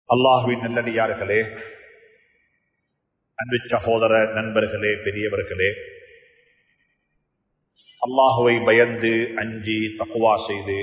அல்லாஹுவின் நல்லடியார்களே அன்பு சகோதர நண்பர்களே பெரியவர்களே அல்லாஹுவை பயந்து அஞ்சி தக்குவா செய்து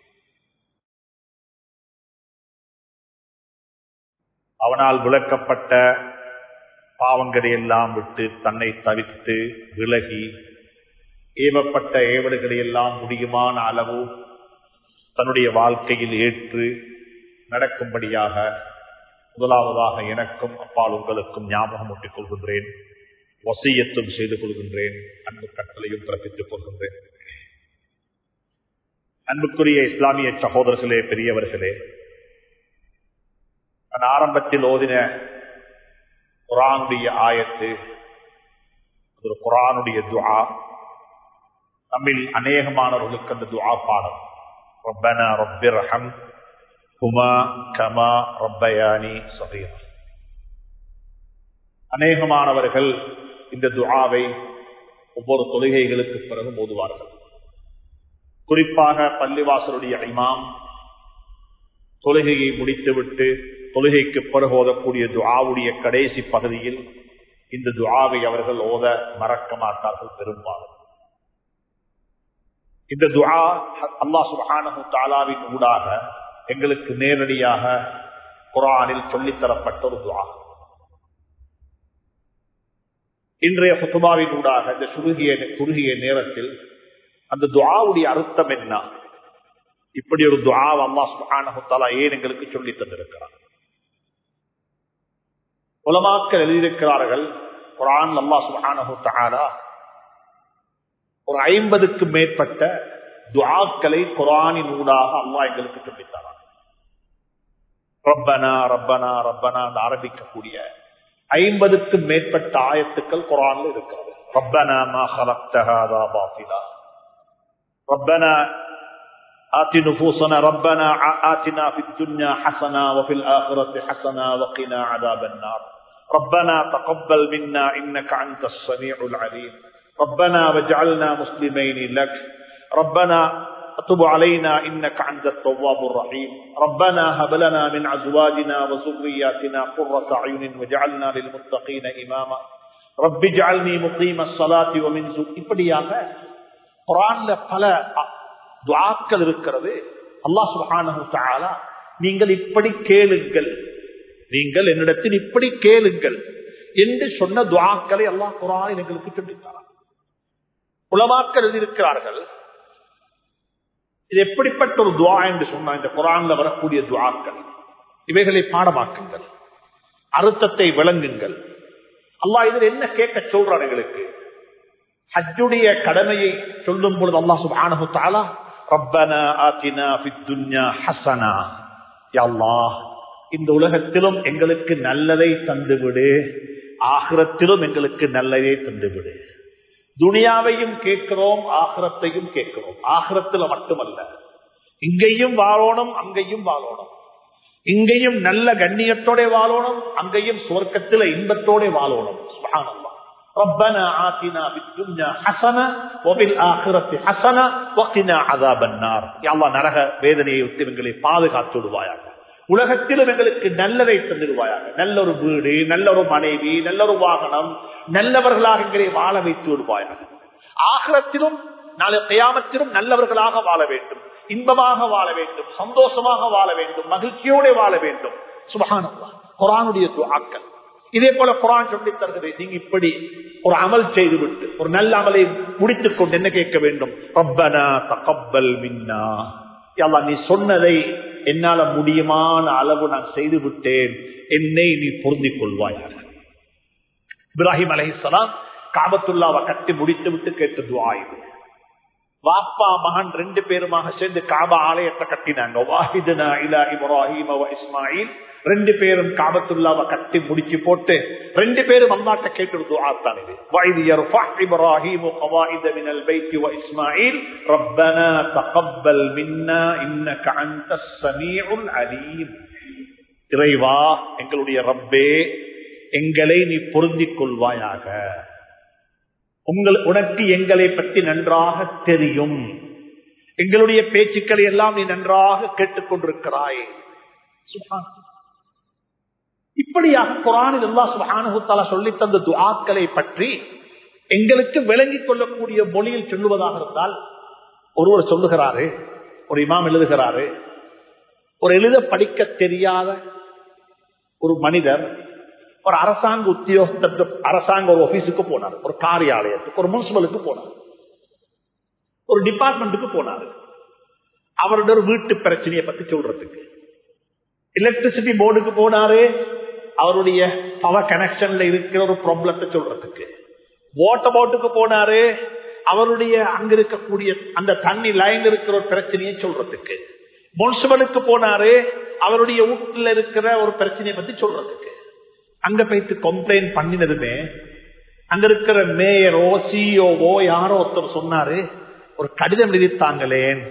அவனால் விளக்கப்பட்ட பாவங்களை எல்லாம் விட்டு தன்னை தவிர்த்து விலகி ஏவப்பட்ட ஏவல்களை எல்லாம் முடியுமான அளவு தன்னுடைய வாழ்க்கையில் ஏற்று நடக்கும்படியாக முதலாவதாக எனக்கும் அப்பால் உங்களுக்கும் ஞாபகம் ஊட்டிக் கொள்கின்றேன் வசியத்தும் செய்து கொள்கின்றேன் அன்பு கட்டளையும் பிறப்பித்துக் கொள்கின்றேன் அன்புக்குரிய இஸ்லாமிய சகோதரர்களே பெரியவர்களே நான் ஆரம்பத்தில் ஓதின குரானுடைய ஆயத்து ஒரு குரானுடைய துவா நம்மில் அநேகமானவர்களுக்கு அந்த துவா பாடம் ரப்பனா ரப்பிரஹம் ஹுமா கமா ரப்பயானி சபீர் அநேகமானவர்கள் இந்த துஆவை ஒவ்வொரு தொழுகைகளுக்கு பிறகு ஓதுவார்கள் குறிப்பாக பள்ளிவாசலுடைய இமாம் தொழுகையை முடித்துவிட்டு தொழுகைக்கு பிறகு ஓதக்கூடிய துஆவுடைய கடைசி பகுதியில் இந்த துஆவை அவர்கள் ஓத மறக்க மாட்டார்கள் பெரும்பாலும் இந்த துஆ அல்லா சுபஹானஹு தாலாவின் ஊடாக எங்களுக்கு நேரடியாக குரானில் சொல்லித்தரப்பட்ட ஒரு துவா இன்றைய சுத்துபாவின் ஊடாக இந்த சுருகிய குறுகிய நேரத்தில் அந்த துவாவுடைய அர்த்தம் என்ன இப்படி ஒரு துவா அல்லா சுபானகுத்தாலா ஏன் எங்களுக்கு சொல்லி தந்திருக்கிறார் உலமாக்கள் எழுதியிருக்கிறார்கள் குரான் அல்லா சுபானகு தாலா ஒரு ஐம்பதுக்கு மேற்பட்ட துவாக்களை குரானின் ஊடாக அல்லா எங்களுக்கு சொல்லித்தரான் ரப்பனா ரப்பனா ரப்பனா ஆரம்பிக்கக்கூடிய ஐம்பதுக்கும் மேற்பட்ட ஆயத்துக்கள் குரான்ல இருக்கிறது ரப்பனா மா ஹலக்தஹாதா பாத்திலா ரப்பனா آت نفوسنا ربنا آتنا في الدنيا حسنة وفي الآخرة حسنة وقنا عذاب النار ربنا تقبل منا إنك أنت السميع العليم ربنا واجعلنا مسلمين لك ربنا تب علينا إنك أنت التواب الرحيم ربنا هب لنا من أزواجنا وذرياتنا قرة أعين واجعلنا للمتقين إماما رب اجعلني مقيم الصلاة ومن இப்படியாக குரான்ல பல துவாக்கள் இருக்கிறது அல்லாஹ் சுப்ஹானஹு தஆலா நீங்கள் இப்படி கேளுங்கள் நீங்கள் என்னிடத்தில் இப்படி கேளுங்கள் என்று சொன்ன துவாக்களை அல்லாஹ் குரானில் எங்களுக்கு சொல்லித்தாரான் உலமாக்கள் எழுதியிருக்கிறார்கள் இது எப்படிப்பட்ட ஒரு துவா என்று சொன்ன இந்த குரான்ல வரக்கூடிய துவாக்கள் இவைகளை பாடமாக்குங்கள் அர்த்தத்தை விளங்குங்கள் அல்லாஹ் இதில் என்ன கேட்க சொல்றார் எங்களுக்கு ஹஜ்ஜுடைய கடமையை சொல்லும் பொழுது அல்லாஹ் சுப்ஹானஹு தஆலா ரப்பனா ஆத்தினா ஃபித் துன்யா ஹஸனா யா அல்லாஹ் இந்த உலகத்திலும் எங்களுக்கு நல்லதை தந்துவிடு ஆகிரத்திலும் எங்களுக்கு நல்லதை தந்துவிடு துனியாவையும் கேட்கிறோம் ஆகிரத்தையும் கேட்கிறோம் ஆகிரத்துல மட்டுமல்ல இங்கேயும் வாழணும் அங்கேயும் வாழணும் இங்கேயும் நல்ல கண்ணியத்தோட வாழணும் அங்கேயும் சுவர்க்கத்துல இன்பத்தோட வாழணும் ربنا آتنا في الدنيا حسنة وفي الآخرة حسنة وقنا عذاب النار يا الله நரக வேதனையை விட்டு எங்களை பாதுகாத்து விடுவாயாக உலகத்திலும் எங்களுக்கு நல்லதை தந்துடுவாயாக நல்ல ஒரு வீடு நல்ல ஒரு மனைவி நல்ல ஒரு வாகனம் நல்லவர்களாக எங்களை வாழ வைத்து விடுவாயாக ஆகலத்திலும் நாளை கயாமத்திலும் நல்லவர்களாக வாழ வேண்டும் இன்பமாக வாழ வேண்டும் சந்தோஷமாக வாழ வேண்டும் மகிழ்ச்சியோட வாழ வேண்டும் சுபகானல்லா குரானுடைய ஆக்கள் இதே போல குரான் சொல்லி தருகிறது நீங்க இப்படி ஒரு அமல் செய்து விட்டு ஒரு நல்ல அமலை முடித்துக் கொண்டு என்ன கேட்க வேண்டும் ரப்பனா தகப்பல் மின்னா யல்லா நீ சொன்னதை என்னால முடியுமான அளவு நான் செய்து விட்டேன் என்னை நீ பொருந்திக் கொள்வாயாக இப்ராஹிம் அலஹிசலாம் காபத்துல்லாவை கட்டி முடித்து விட்டு கேட்ட துவா இது வாப்பா மகன் ரெண்டு பேருமாக சேர்ந்து காபா ஆலயத்தை கட்டினாங்க வாஹிதுனா இலா இப்ராஹிம் இஸ்மாயில் ரெண்டு பேரும் காபத்துல்லாவை கட்டி முடிச்சு போட்டு ரெண்டு பேரும் அல்லாட்ட கேட்டு துஆ தான் இது வைது யர்ஃபா இப்ராஹிம் قواعد من البيت واسماعيل ربنا تقبل منا انك انت السميع العليم இறைவா எங்களுடைய ரப்பே எங்களை நீ பொருந்திக் கொள்வாயாக உங்கள் உனக்கு எங்களை பற்றி நன்றாக தெரியும் எங்களுடைய பேச்சுக்களை எல்லாம் நீ நன்றாக கேட்டுக்கொண்டிருக்கிறாய் சுப்ஹான் இப்படியாக குரானில் அல்லா சுபானுத்தாலா சொல்லி தந்த துஆக்களை பற்றி எங்களுக்கு விளங்கிக் கொள்ளக்கூடிய மொழியில் சொல்லுவதாக இருந்தால் ஒருவர் சொல்லுகிறாரு ஒரு இமாம் எழுதுகிறாரு ஒரு எழுத படிக்க தெரியாத ஒரு மனிதர் ஒரு அரசாங்க உத்தியோகத்திற்கு அரசாங்க ஒரு ஆபீஸுக்கு போனார் ஒரு காரியாலயத்துக்கு ஒரு முனிசிபலுக்கு போனார் ஒரு டிபார்ட்மெண்ட்டுக்கு போனார் அவருடைய ஒரு வீட்டு பிரச்சனையை பத்தி சொல்றதுக்கு எலக்ட்ரிசிட்டி போர்டுக்கு போனாரு அவருடைய பவர் கனெக்ஷன்ல இருக்கிற ஒரு ப்ராப்ளத்தை சொல்றதுக்கு வாட்டர் போர்டுக்கு போனாரு அவருடைய அங்க இருக்கக்கூடிய அந்த தண்ணி லைன் இருக்கிற ஒரு பிரச்சனையை சொல்றதுக்கு முனிசிபலுக்கு போனாரு அவருடைய வீட்டுல இருக்கிற ஒரு பிரச்சனையை பத்தி சொல்றதுக்கு அங்க போயிட்டு கம்ப்ளைண்ட் பண்ணினதுமே அங்க இருக்கிற மேயரோ சிஓஓ யாரோ ஒருத்தர் சொன்னாரு ஒரு கடிதம் எழுதித்தாங்களேன்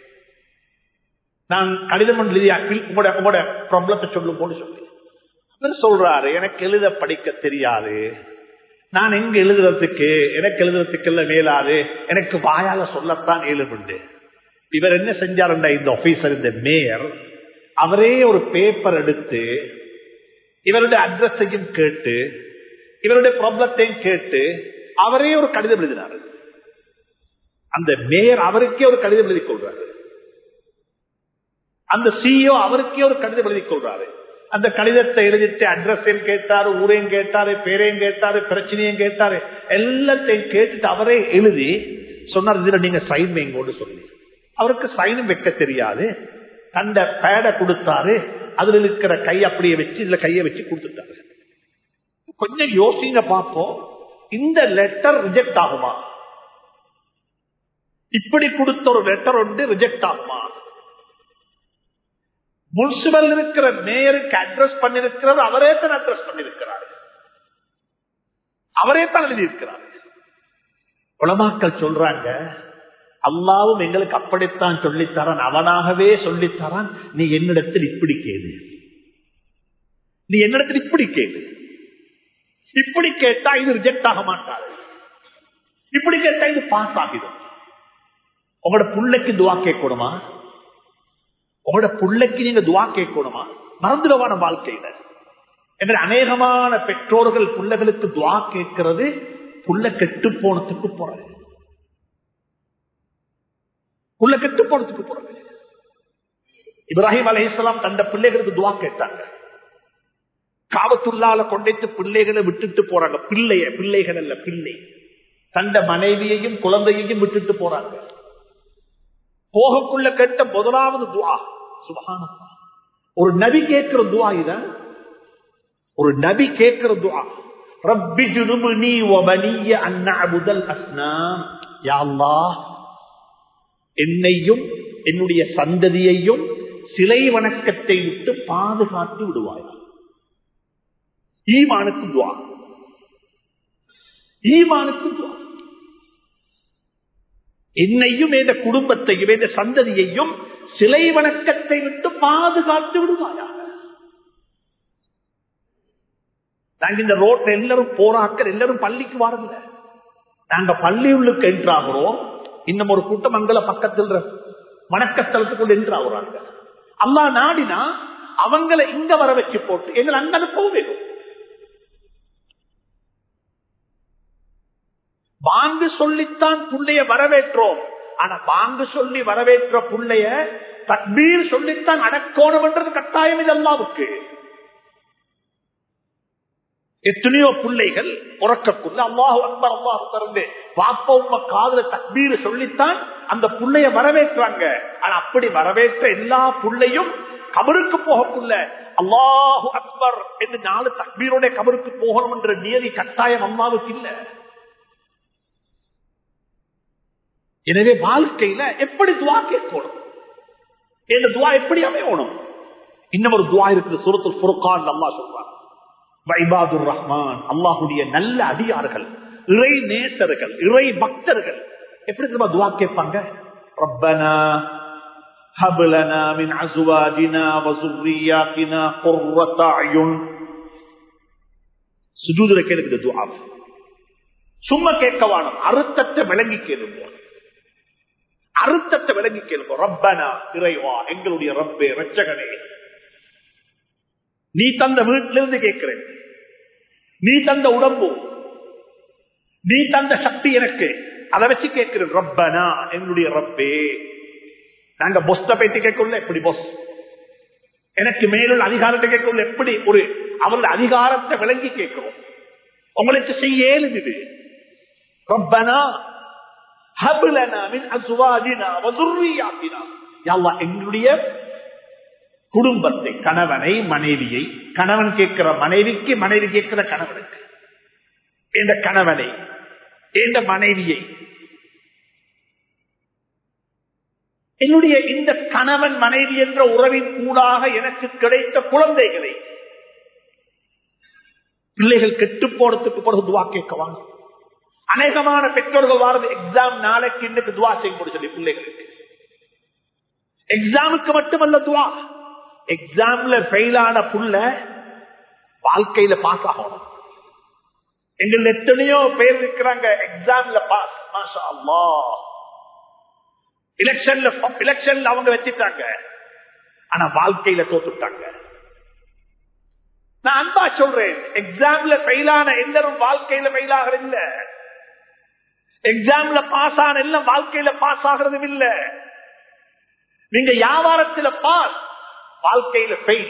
நான் கடிதம் எழுதி உங்களோட உங்களோட ப்ராப்ளத்தை சொல்லும் போது சொல்லி அவர் சொல்றாரு எனக்கு எழுத படிக்க தெரியாது நான் எங்க எழுதுறதுக்கு எனக்கு எழுதுறதுக்கு எல்லாம் மேலாது எனக்கு வாயால சொல்லத்தான் ஏழுமுண்டு இவர் என்ன செஞ்சாருண்டா இந்த ஆபீசர் இந்த மேயர் அவரே ஒரு பேப்பர் எடுத்து இவருடைய அட்ரஸையும் கேட்டு இவருடைய ப்ராப்ளத்தையும் கேட்டு அவரே ஒரு கடிதம் எழுதினார் அந்த மேயர் அவருக்கே ஒரு கடிதம் எழுதி கொள்றாரு அந்த சிஇஓ அவருக்கே ஒரு கடிதம் எழுதி கொள்றாரு அந்த கடிதத்தை எழுதிட்டு அட்ரஸையும் கேட்டாரு ஊரையும் கேட்டாரு பேரையும் கேட்டாரு பிரச்சனையும் கேட்டாரு எல்லாத்தையும் கேட்டுட்டு அவரே எழுதி சொன்னார் இதுல நீங்க சைன் வைங்கோடு சொல்லி அவருக்கு சைனும் வைக்க தெரியாது கண்ட பேடை கொடுத்தாரு அதுல இருக்கிற கை அப்படியே வச்சு இதுல கைய வச்சு கொடுத்துட்டாரு கொஞ்சம் யோசிங்க பார்ப்போம் இந்த லெட்டர் ரிஜெக்ட் ஆகுமா இப்படி கொடுத்த ஒரு லெட்டர் ஒன்று ரிஜெக்ட் ஆகுமா முன்சிபல் இருக்கிற மேயருக்கு அட்ரஸ் பண்ணிருக்கிறார் அவரே தான் அட்ரஸ் பண்ணிருக்கிறார் அவரே தான் எழுதியிருக்கிறார் உலமாக்கள் சொல்றாங்க அல்லாவும் எங்களுக்கு அப்படித்தான் சொல்லித்தரான் அவனாகவே சொல்லித்தரான் நீ என்னிடத்தில் இப்படி கேளு நீ என்னிடத்தில் இப்படி கேளு இப்படி கேட்டா இது ரிஜெக்ட் ஆக மாட்டாரு இப்படி கேட்டா இது பாஸ் ஆகிடும் உங்களோட பிள்ளைக்கு துவா கேட்கணுமா உங்களோட பிள்ளைக்கு நீங்க துவா கேட்கணுமா மறந்துடவான வாழ்க்கையில என்ற அநேகமான பெற்றோர்கள் பிள்ளைகளுக்கு துவா கேட்கிறது புள்ள கெட்டு போனதுக்கு போறது புள்ள கெட்டு போனதுக்கு போறது இப்ராஹிம் அலையாம் தந்த பிள்ளைகளுக்கு துவா கேட்டாங்க காவத்துள்ளால கொண்டைத்து பிள்ளைகளை விட்டுட்டு போறாங்க பிள்ளைய பிள்ளைகள் அல்ல பிள்ளை தந்த மனைவியையும் குழந்தையையும் விட்டுட்டு போறாங்க போகக்குள்ள கேட்ட முதலாவது துவா சுபான ஒரு நபி கேட்கிற துவா இத ஒரு நபி கேட்கிற துவா ரப்பி ஜுனுபுனி வபனிய அந்நபுதல் அஸ்னாம் யா அல்லாஹ் என்னையும் என்னுடைய சந்ததியையும் சிலை வணக்கத்தை விட்டு பாதுகாத்து விடுவாயா ஈமானுக்கு துவா ஈமானுக்கு துவா என்னையும் எந்த குடும்பத்தையும் எந்த சந்ததியையும் சிலை வணக்கத்தை விட்டு பாதுகாத்து விடுவாயாக நாங்க இந்த ரோட்ல எல்லாரும் போராக்கள் எல்லாரும் பள்ளிக்கு வரல நாங்க பள்ளி உள்ளுக்கு என்றாகிறோம் இன்னும் ஒரு கூட்டம் அங்கல பக்கத்தில் வணக்கஸ்தலத்துக்குள்ள என்றாகிறாங்க அல்லா நாடினா அவங்களை இங்க வர வச்சு போட்டு எங்களை அங்க அனுப்பவும் வேணும் பாங்கு சொல்லித்தான் புள்ளைய வரவேற்றோம் ஆனா பாங்கு சொல்லி வரவேற்ற புள்ளைய தக்பீர் சொல்லித்தான் அடக்கோணம் என்றது கட்டாயம் இது அல்லாவுக்கு எத்தனையோ பிள்ளைகள் உறக்கக்குள்ள அல்லாஹு அக்பர் அல்லாஹு திறந்து பாப்ப உம்ம காதல தக்பீர் சொல்லித்தான் அந்த புள்ளைய வரவேற்றாங்க ஆனா அப்படி வரவேற்ற எல்லா புள்ளையும் கபருக்கு போகக்குள்ள அல்லாஹு அக்பர் என்று நாலு தக்பீரோட கபருக்கு போகணும் என்ற நியதி கட்டாயம் அம்மாவுக்கு இல்லை எனவே வாழ்க்கையில எப்படி துவா கேட்கணும் இந்த துவா எப்படி அமையணும் இன்னும் ஒரு துவா இருக்குது சுரத்துல் புருக்கான் அல்லா சொல்றாங்க வைபாதுர் ரஹ்மான் அல்லாஹுடைய நல்ல அடியார்கள் இறை நேசர்கள் இறை பக்தர்கள் எப்படி திரும்ப துவா கேட்பாங்க ரப்பனா هب لنا من ازواجنا وذرياتنا قرة اعين சுஜூதுல கேட்குது துவா சும்மா கேட்க வேணும் அறுத்தத்தை விளங்கி கேளுங்க அறுத்தத்தை விளங்கி கேளுங்க ரப்பனா இறைவா எங்களுடைய ரப்பே ரச்சகனே நீ தந்த வீட்டிலிருந்து கேட்கிறேன் நீ தந்த உடம்பு நீ தந்த சக்தி எனக்கு அதை வச்சு கேட்கிறேன் ரப்பனா என்னுடைய ரப்பே நாங்க பொஸ்த பேட்டி கேட்கல எப்படி பொஸ் எனக்கு மேலுள்ள அதிகாரத்தை கேட்கல எப்படி ஒரு அவருடைய அதிகாரத்தை விளங்கி கேட்கிறோம் உங்களுக்கு செய்ய ஏழும் இது ரப்பனா ஹபுலனா மின் அசுவாஜினா வதுர்ரியாத்தினா யல்லா எங்களுடைய குடும்பத்தை கணவனை மனைவியை கணவன் கேட்கிற மனைவிக்கு மனைவி கேட்கிற கணவனுக்கு இந்த கணவனை இந்த மனைவியை என்னுடைய இந்த கணவன் மனைவி என்ற உறவின் கூடாக எனக்கு கிடைத்த குழந்தைகளை பிள்ளைகள் கெட்டு போறதுக்கு பிறகு துவா கேட்கவாங்க அநேகமான பெற்றோர்கள் வாரது எக்ஸாம் நாளைக்கு இன்னைக்கு துவா செய்ய சொல்லி பிள்ளைகளுக்கு எக்ஸாமுக்கு மட்டுமல்ல துவா எக்ஸாம்ல ஃபெயில் ஆன புள்ள வாழ்க்கையில பாஸ் ஆகணும் எங்கள் எத்தனையோ பேர் இருக்கிறாங்க எக்ஸாம்ல பாஸ் மாஷா அல்லா எலெக்ஷன்ல எலெக்ஷன்ல அவங்க வச்சுட்டாங்க ஆனா வாழ்க்கையில தோத்துட்டாங்க நான் அன்பா சொல்றேன் எக்ஸாம்ல ஃபெயிலான எல்லாரும் வாழ்க்கையில ஃபெயில் ஆகிறது இல்ல எக்ஸாம்ல பாஸ் ஆன எல்லாம் வாழ்க்கையில பாஸ் ஆகிறதும் இல்ல நீங்க வியாபாரத்துல பாஸ் வாழ்க்கையில ஃபெயில்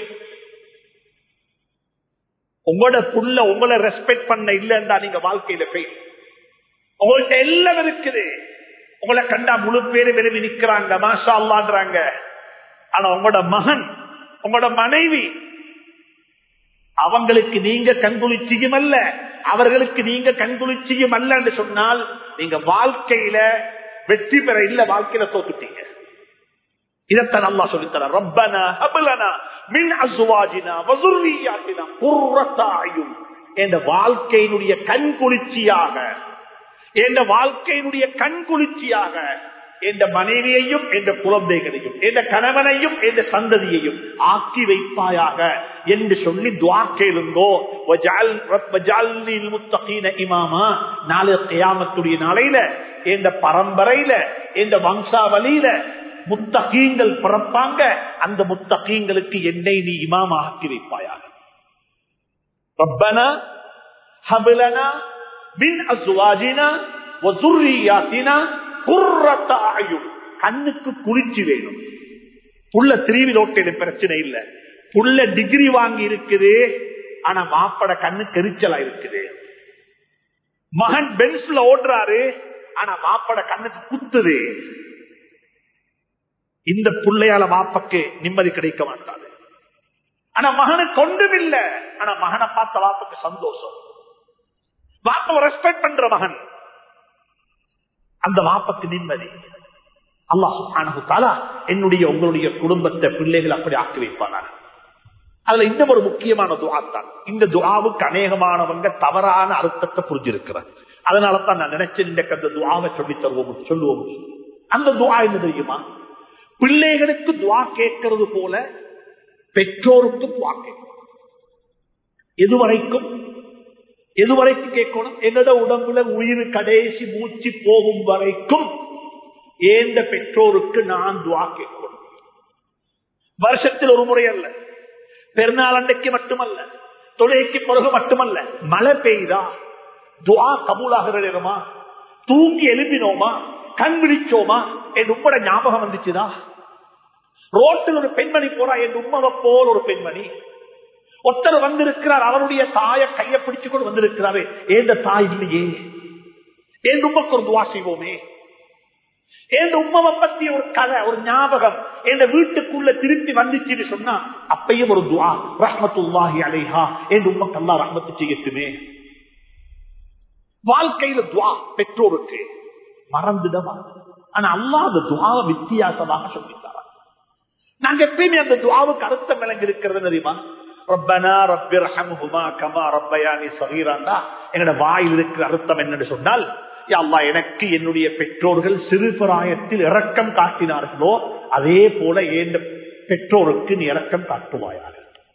உங்களோட புள்ள உங்களை ரெஸ்பெக்ட் பண்ண இல்லைன்னா நீங்க வாழ்க்கையில ஃபெயில் உங்கள்கிட்ட எல்லாம் இருக்குது உங்களை கண்டா முழு பேரு விரும்பி நிக்கிறாங்க மாஷா அல்லான்றாங்க ஆனா உங்களோட மகன் உங்களோட மனைவி அவங்களுக்கு நீங்க கண்குளிச்சியும் அல்ல அவர்களுக்கு நீங்க கண்குளிச்சியும் அல்ல என்று சொன்னால் நீங்க வாழ்க்கையில வெற்றி பெற இல்ல வாழ்க்கையில தோத்துட்டீங்க இதத்தான் அல்லா சொல்லித்தர ரப்பனா ஹபலனா மின் அசுவாஜினா வசுர்ரியாத்தினா குர்ரத்தாயும் என்ற வாழ்க்கையினுடைய கண்குளிர்ச்சியாக என்ற வாழ்க்கையினுடைய கண்குளிர்ச்சியாக என்ற மனைவியையும் என்ற குழந்தைகளையும் என்ற கணவனையும் என்ற சந்ததியையும் ஆக்கி வைப்பாயாக என்று சொல்லி துவா கேளுங்கோ இமாமா நாளை கியாமத்துடைய நாளையில எந்த பரம்பரையில எந்த வம்சாவளியில முத்தகீங்கள் பிறப்பாங்க அந்த முத்தகீங்களுக்கு என்னை நீ இமாமா ஆக்கி வைப்பாயாக ரப்பனா ஹபலனா மின் அசுவாஜினா வசுர்ரியாத்தினா குர்ரத்தாயும் கண்ணுக்கு குளிர்ச்சி வேணும் புள்ள திருவில் ஓட்டையில பிரச்சனை இல்ல புள்ள டிகிரி வாங்கி இருக்குது ஆனா மாப்பட கண்ணு கெரிச்சலா இருக்குது மகன் பென்ஸ்ல ஓடுறாரு ஆனா மாப்பட கண்ணுக்கு குத்துது இந்த பிள்ளையால வாப்பக்கு நிம்மதி கிடைக்க மாட்டாது ஆனா மகனுக்கு ஒன்றும் இல்ல ஆனா மகனை பார்த்த வாப்பக்கு சந்தோஷம் வாப்ப ரெஸ்பெக்ட் பண்ற மகன் அந்த வாப்பக்கு நிம்மதி அல்லாஹ் என்னுடைய உங்களுடைய குடும்பத்தை பிள்ளைகள் அப்படி ஆக்கி வைப்பானார் அதுல இந்த ஒரு முக்கியமான துவா தான் இந்த துவாவுக்கு அநேகமானவங்க தவறான அர்த்தத்தை புரிஞ்சிருக்கிறார் அதனால தான் நான் நினைச்சேன் இந்த அந்த துவாவை சொல்லி தருவோம் சொல்லுவோம் அந்த துவா என்ன தெரியுமா பிள்ளைகளுக்கு துவா கேட்கறது போல பெற்றோருக்கு துவா கேட்கணும் எதுவரைக்கும் எதுவரைக்கும் கேட்கணும் என்னோட உடம்புல உயிர் கடைசி மூச்சு போகும் வரைக்கும் ஏந்த பெற்றோருக்கு நான் துவா கேட்கணும் வருஷத்தில் ஒரு முறை அல்ல பெருநாள் அன்றைக்கு மட்டுமல்ல தொலைக்கு பிறகு மட்டுமல்ல மழை பெய்தா துவா கபூலாகிற நேரமா தூங்கி எழுப்பினோமா கண் விழிச்சோமா என் உம்மட ஞாபகம் வந்துச்சுதா ரோட்டில் ஒரு பெண்மணி போறா என் உம்மவை போல் ஒரு பெண்மணி ஒருத்தர் வந்திருக்கிறார் அவருடைய தாய கையை பிடிச்சு கொண்டு வந்திருக்கிறாரு ஏந்த தாய் இல்லையே என் உம்மக்கு ஒரு துவா செய்வோமே என் உம்மவை பத்தி ஒரு கதை ஒரு ஞாபகம் என் வீட்டுக்குள்ள திருப்பி வந்துச்சுன்னு சொன்னா அப்பையும் ஒரு துவா ரஹமத்துல்லாஹி அலைஹா என் உம்மக்கு அல்லா ரஹமத்து செய்யட்டுமே வாழ்க்கையில துவா பெற்றோருக்கு மறந்துடவா ஆனா அல்லா அந்த துவாவை வித்தியாசமாக சொல்லித்தாரா நாங்க எப்பயுமே அந்த துவாவுக்கு அர்த்தம் விளங்கி இருக்கிறது தெரியுமா ரப்பனா ரப்பி ரஹமுமா கமா ரப்பயானி சகீராண்டா என்னோட வாயில் இருக்கிற அர்த்தம் என்னன்னு சொன்னால் அல்லா எனக்கு என்னுடைய பெற்றோர்கள் சிறு பிராயத்தில் இரக்கம் காட்டினார்களோ அதே போல என் பெற்றோருக்கு நீ இரக்கம் காட்டுவாயாக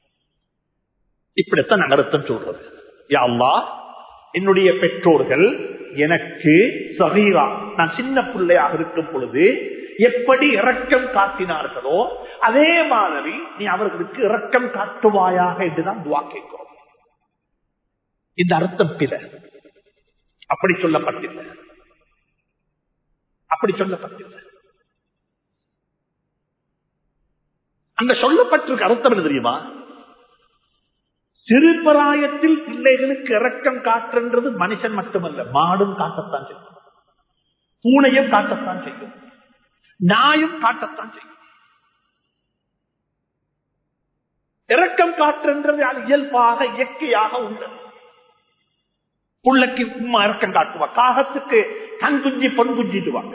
இப்படித்தான் நாங்க அர்த்தம் சொல்றது யா அல்லா என்னுடைய பெற்றோர்கள் எனக்கு சகீரா நான் சின்ன பிள்ளையாக இருக்கும் பொழுது எப்படி இரக்கம் காட்டினார்களோ அதே மாதிரி நீ அவர்களுக்கு இரக்கம் காட்டுவாயாக என்றுதான் துவா கேட்கிறோம் இந்த அர்த்தம் பிற அப்படி சொல்லப்பட்டில்லை அப்படி சொல்லப்பட்டில்லை அந்த சொல்லப்பட்டிருக்க அர்த்தம் என்ன தெரியுமா சிறுபிராயத்தில் பிள்ளைகளுக்கு இரக்கம் காட்டுன்றது மனுஷன் மட்டுமல்ல மாடும் காட்டத்தான் செய்யும் பூனையும் காட்டத்தான் செய்யும் நாயும் காட்டத்தான் செய்யும் இரக்கம் காற்றுன்றது அது இயல்பாக இயற்கையாக உள்ளது புள்ளைக்கு உம்மா இறக்கம் காட்டுவா காகத்துக்கு கண் குஞ்சி பொன் குஞ்சிடுவாங்க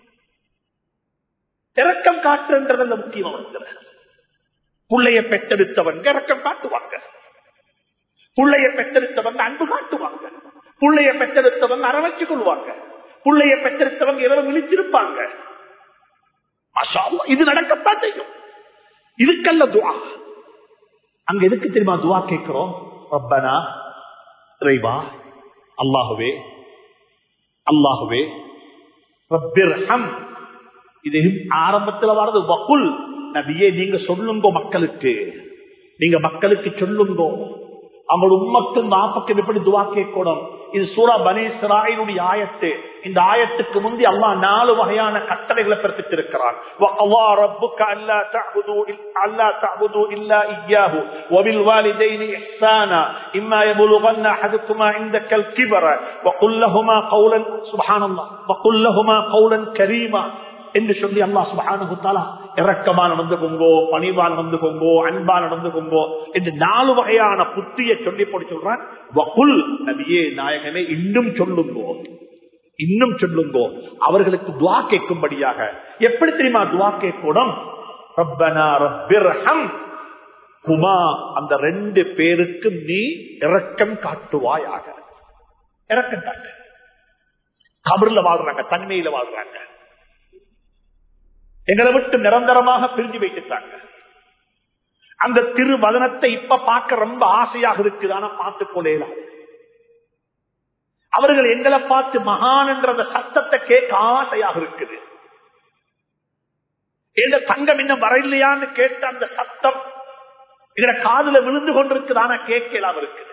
இறக்கம் காற்றுன்றதுல முக்கியம் வருகிறது புள்ளைய பெற்றெடுத்தவங்க இறக்கம் காட்டுவாங்க புள்ளைய பெற்றெடுத்தவங்க அன்பு காட்டுவாங்க புள்ளைய பெற்றெடுத்தவங்க அரவணைச்சு கொள்வாங்க புள்ளைய பெற்றெடுத்தவங்க இரவு விழிச்சிருப்பாங்க மாஷா அல்லாஹ், இது நடக்கத்தான் செய்யும் இதுக்கல்ல துவா அங்க எதுக்கு தெரியுமா துவா கேட்கிறோம் ரப்பனா இறைவா அல்லாஹுவே அல்லாஹுவே ரப்பிர்ஹம் இது ஆரம்பத்தில் வரது வகுல் நபியே நீங்க சொல்லுங்க மக்களுக்கு நீங்க மக்களுக்கு சொல்லுங்க அவங்களோட உம்மக்கும் நாப்பக்கும் எப்படி துவா கேட்கணும் இது சூரா பனே சிராயினுடைய ஆயத்து இந்த ஆயத்துக்கு முந்தி அல்லாஹ் நாலு வகையான கட்டளைகளை பிறப்பித்திருக்கிறான் وَقَضَى رَبُّكَ أَلَّا تَعْبُدُوا إِلَّا- أَلَّا تعبدوا إلا إياه وبالوالدين إحسانا إما يبلغن أحدكما عندك الكبر وقل لهما قولا سبحان الله وقل لهما قولا كريما என்று சொல்லி அல்லாஹ் சுப்ஹானஹு தஆலா இரக்கமா நடந்து கொங்கோ பணிவா நடந்து கொங்கோ அன்பா நடந்து கொங்கோ என்று நாலு வகையான புத்தியை சொல்லி போட்டு சொல்றான் வகுல் நபியே நாயகமே இன்னும் சொல்லுங்கோ இன்னும் சொல்லுங்கோ அவர்களுக்கு துவா கேட்கும்படியாக எப்படி தெரியுமா துவா கேட்கணும் ரப்பனா ரப்பிர்ஹம் குமா அந்த ரெண்டு பேருக்கும் நீ இரக்கம் காட்டுவாயாக இரக்கம் காட்டு கபர்ல வாழ்றாங்க தனிமையில வாழ்றாங்க எங்களை விட்டு நிரந்தரமாக பிரிஞ்சு வைத்துட்டாங்க அந்த திருவதனத்தை இப்ப பார்க்க ரொம்ப ஆசையாக இருக்குது ஆனா பார்த்துக் கொள்ளலாம் அவர்கள் எங்களை பார்த்து மகான் என்ற அந்த சத்தத்தை கேட்க ஆசையாக இருக்குது எங்க தங்கம் இன்னும் வரையிலையான்னு கேட்ட அந்த சத்தம் எங்க காதுல விழுந்து கொண்டிருக்குது ஆனா கேட்கலாம் இருக்குது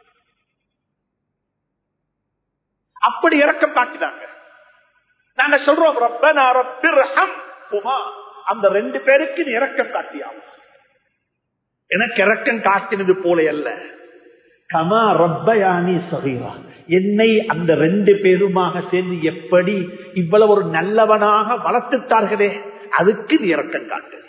அப்படி இறக்கம் காட்டினாங்க நாங்க சொல்றோம் ரப்பனா ரப்பிர்ஹம் குமா அந்த ரெண்டு பேருக்கு நீ இறக்கம் காட்டியாகும் எனக்கு இறக்கம் காட்டினது போல அல்ல கமா ரப்பயானி சகீரா என்னை அந்த ரெண்டு பேருமாக சேர்ந்து எப்படி இவ்வளவு ஒரு நல்லவனாக வளர்த்துட்டார்களே அதுக்கு நீ இறக்கம் காட்டு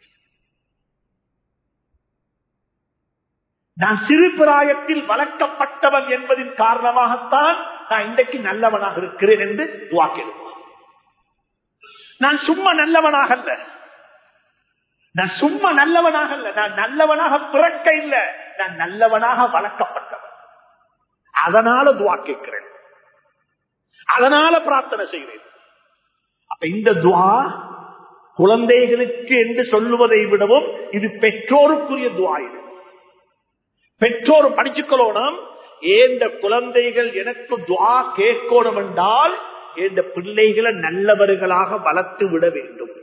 நான் சிறு பிராயத்தில் வளர்க்கப்பட்டவன் என்பதின் காரணமாகத்தான் நான் இன்றைக்கு நல்லவனாக இருக்கிறேன் என்று துவாக்கிடுவான் நான் சும்மா நல்லவனாக அல்ல நான் சும்மா நல்லவனாக அல்ல நான் நல்லவனாக பிறக்க இல்ல நான் நல்லவனாக வளர்க்கப்பட்டவன் அதனால துவா கேட்கிறேன் அதனால பிரார்த்தனை செய்கிறேன் அப்ப இந்த துவா குழந்தைகளுக்கு என்று சொல்லுவதை விடவும் இது பெற்றோருக்குரிய துவா இது பெற்றோர் படிச்சுக்கொள்ளணும் ஏந்த குழந்தைகள் எனக்கு துவா கேட்கணும் என்றால் இந்த பிள்ளைகளை நல்லவர்களாக வளர்த்து விட வேண்டும்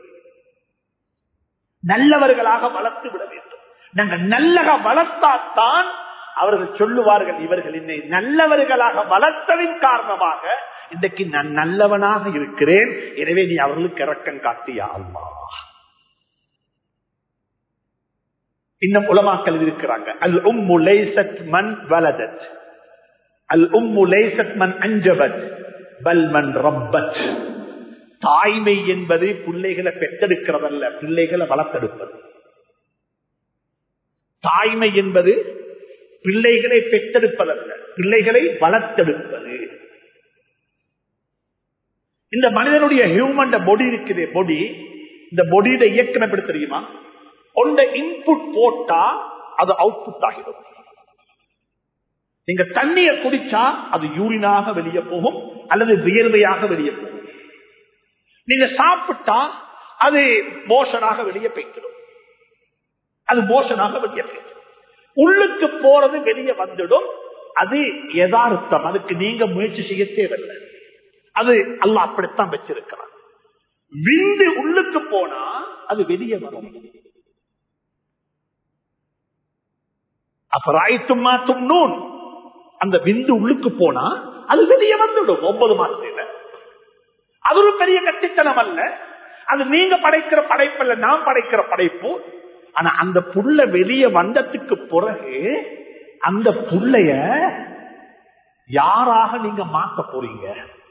நல்லவர்களாக வளர்த்து விட வேண்டும் நாங்கள் நல்லக வளர்த்தாத்தான் அவர்கள் சொல்லுவார்கள் இவர்கள் என்னை நல்லவர்களாக வளர்த்ததின் காரணமாக இன்றைக்கு நான் நல்லவனாக இருக்கிறேன் எனவே நீ அவர்களுக்கு இறக்கம் காட்டியா அம்மா இன்னும் உலமாக்கள் இருக்கிறாங்க அல் உம்மு லைசத் மன் வலதத் அல் உம்மு லைசத் மன் அஞ்சபத் பல் மன் ரப்பத் தாய்மை என்பது பிள்ளைகளை பெற்றெடுக்கிறதல்ல பிள்ளைகளை வளர்த்தெடுப்பது தாய்மை என்பது பிள்ளைகளை பெற்றெடுப்பதல்ல பிள்ளைகளை வளர்த்தெடுப்பது இந்த மனிதனுடைய ஹியூமன் பொடி இருக்குது பொடி இந்த பொடியோட இயக்கம் எப்படி தெரியுமா ஒன்ற இன்புட் போட்டா அது அவுட்புட் ஆகிடும் நீங்க தண்ணியை குடிச்சா அது யூரினாக வெளியே போகும் அல்லது வியர்வையாக வெளியே போகும் நீங்க சாப்பிட்டா அது மோஷனாக வெளியே போய்க்கிடும் அது மோஷனாக வெளியே போய்க்கிடும் உள்ளுக்கு போறது வெளியே வந்துடும் அது யதார்த்தம் அதுக்கு நீங்க முயற்சி செய்ய தேவையில்லை அது அல்ல அப்படித்தான் வச்சிருக்கிறார் விந்து உள்ளுக்கு போனா அது வெளியே வரும் அப்புறம் தும்னூன் அந்த விந்து உள்ளுக்கு போனா அது வெளியே வந்துடும் ஒன்பது மாசத்துல அது ஒரு பெரிய கட்டித்தனம் அல்ல அது நீங்க படைக்கிற படைப்பு அல்ல நான் படைக்கிற படைப்பு ஆனா அந்த புள்ள வெளியே வந்ததுக்கு பிறகு அந்த புள்ளைய யாராக நீங்க மாத்த போறீங்க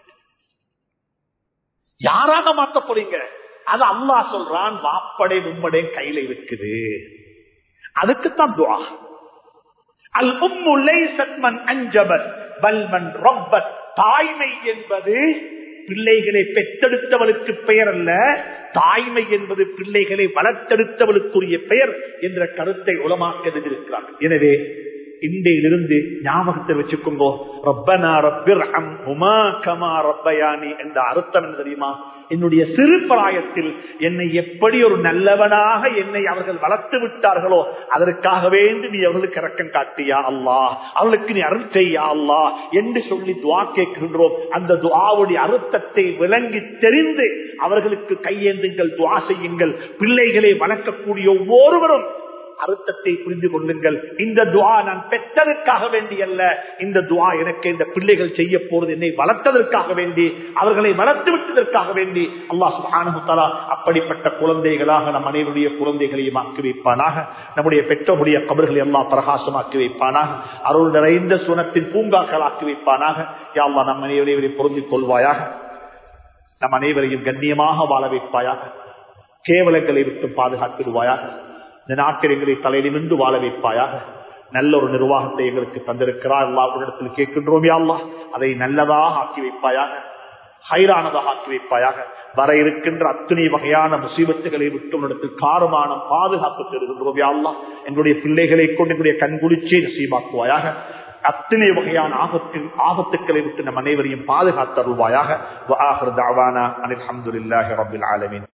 யாராக மாத்த போறீங்க அது அல்லா சொல்றான் வாப்படை மும்மடை கையில இருக்குது அதுக்குத்தான் துவா அல் உம்முலை சத்மன் அஞ்சபர் பல்மன் ரொப்பத் தாய்மை என்பது பிள்ளைகளை பெற்றெடுத்தவளுக்கு பெயர் அல்ல தாய்மை என்பது பிள்ளைகளை வளர்த்தெடுத்தவளுக்குரிய பெயர் என்ற கருத்தை உலமாக்க இருக்கிறார்கள் எனவே இன்றையிலிருந்து ஞாபகத்தை வச்சுக்கோங்கோ ரப்பனா ரப்பிர் உமா கமா ரப்பயானி என்ற அர்த்தம் என்ன தெரியுமா என்னுடைய சிறு பிராயத்தில் என்னை எப்படி ஒரு நல்லவனாக என்னை அவர்கள் வளர்த்து விட்டார்களோ அதற்காக வேண்டி நீ அவர்களுக்கு இறக்கம் காட்டியா அல்லா அவர்களுக்கு நீ அருள் செய்யா அல்லா என்று சொல்லி துவா கேட்கின்றோம் அந்த துவாவுடைய அர்த்தத்தை விளங்கி தெரிந்து அவர்களுக்கு கையேந்துங்கள் துவா செய்யுங்கள் பிள்ளைகளை வளர்க்கக்கூடிய ஒவ்வொருவரும் அர்த்தத்தை புரிந்து கொள்ளுங்கள் இந்த துவா நான் பெற்றதற்காக வேண்டி அல்ல இந்த துவா எனக்கு இந்த பிள்ளைகள் செய்ய போறது என்னை வளர்த்ததற்காக வேண்டி அவர்களை வளர்த்து விட்டதற்காக வேண்டி அல்லாஹ் சுபானுத்தலா அப்படிப்பட்ட குழந்தைகளாக நம் அனைவருடைய குழந்தைகளையும் ஆக்கி வைப்பானாக நம்முடைய பெற்றோருடைய கபர்களை எல்லாம் பிரகாசமாக்கி வைப்பானாக அருள் நிறைந்த சுனத்தின் பூங்காக்கள் ஆக்கி வைப்பானாக யாழ்லா நம் அனைவரையும் பொருந்திக் கொள்வாயாக நம் அனைவரையும் கண்ணியமாக வாழ வைப்பாயாக கேவலங்களை விட்டு பாதுகாத்திடுவாயாக இந்த நாட்டில் எங்களை தலையிலிருந்து வாழ வைப்பாயாக நல்ல ஒரு நிர்வாகத்தை எங்களுக்கு தந்திருக்கிறார் எல்லா இடத்தில் கேட்கின்றோம் அல்லா அதை நல்லதாக ஆக்கி வைப்பாயாக ஹைரானதாக ஆக்கி வைப்பாயாக வர இருக்கின்ற அத்தனை வகையான முசீபத்துகளை விட்டு இடத்தில் காரமான பாதுகாப்பு தருகின்றோம் அல்லா எங்களுடைய பிள்ளைகளை கொண்டு எங்களுடைய கண்குளிச்சை நசீபாக்குவாயாக அத்தனை வகையான ஆபத்து ஆபத்துக்களை விட்டு நம் அனைவரையும் பாதுகாத்தருள்வாயாக அனில் அஹமதுல்லாஹி ரபில் ஆலமின்